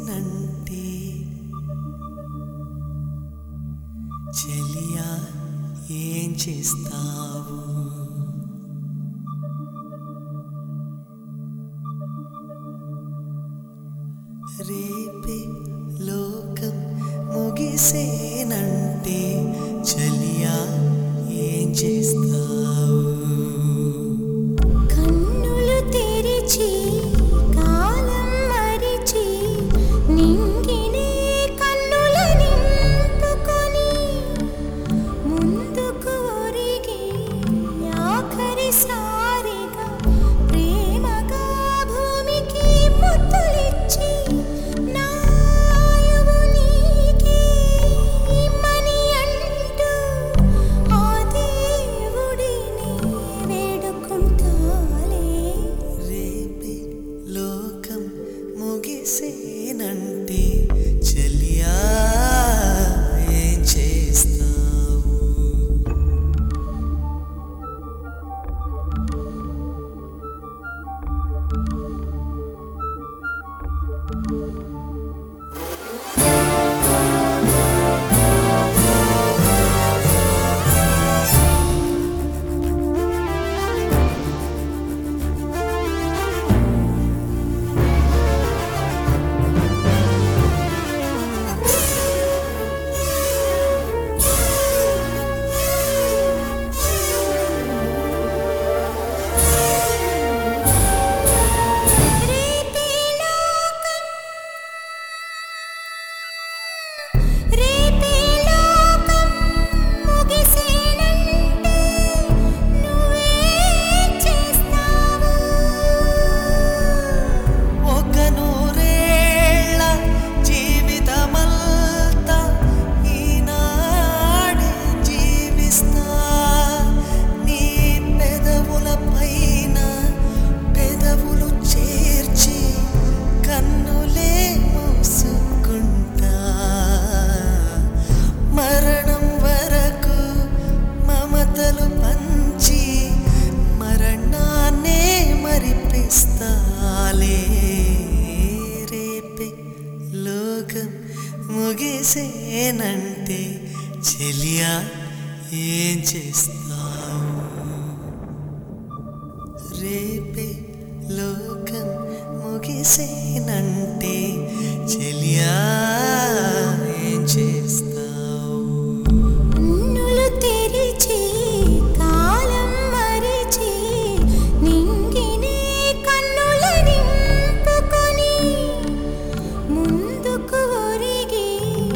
ముగిసేనంటే చెలియా ఏం చేస్తావు రేపే లోకం ముగిసేనంటే చెలియా ఏం చేస్తావు కన్నులు తెరిచి కాలం మరిచి నింగినే కన్నుల నింపుకొని ముందుకు ఒరిగి ఆఖరిసారిగా ప్రేమగా భూమికి ముద్దులిచ్చి నాయువు నీకే ఇమ్మని అంటూ ఆ దేవుడిని వేడుకుంటాలే రేపే లోకం ముగిసేనంటే చెలియా ఏం చేస్తావు రేపే లోకం రేపే లోకం ముగిసేనంటే నువ్వేం చేస్తావు ఒక నూరేళ్ళ జీవితమంతా ఈనాడే జీవిస్తా నీ పెదవుల పైన పెదవులు చేర్చి కన్నులే మూసుకుంటా మరణం వరకు మమతలు పంచి మరణాన్నే మరిపిస్తాలే రేపే లోకం ముగిసేనంటే చెలియా ఏం చేస్తావు రేపే లోకం ముగిసేనంటే చెలియా ఏం చేస్తావు కన్నులు తెరిచి కాలం మరిచి నింగినే కన్నుల నింపుకొని ముందుకు ఒరిగి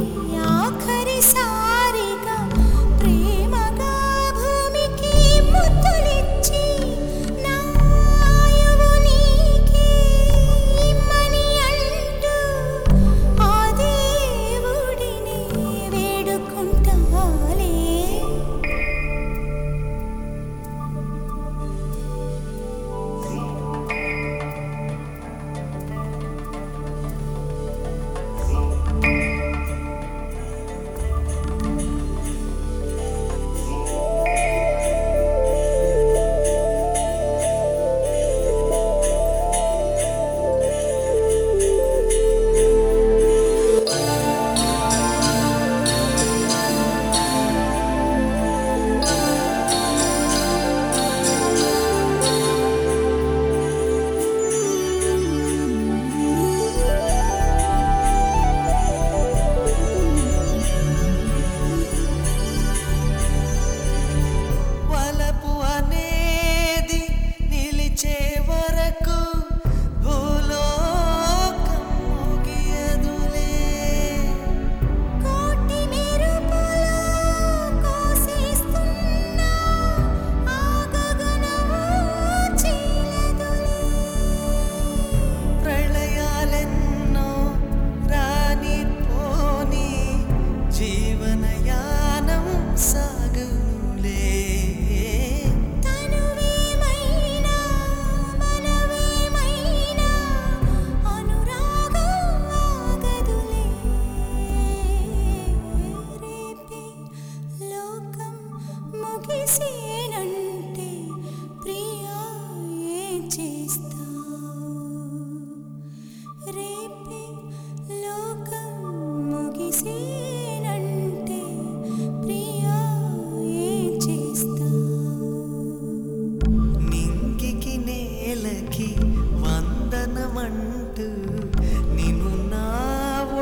ఆఖరిసారిగా ప్రేమగా భూమికి ముద్దులిచ్చి నాయువు నీకే ఇమ్మని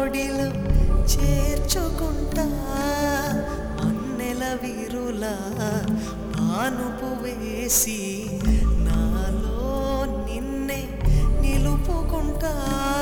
ఒడిలో చేర్చుకుంటా మన్నెల వీరులా పానుపు వేసి నాలో నిన్నే నిలుపుకుంటా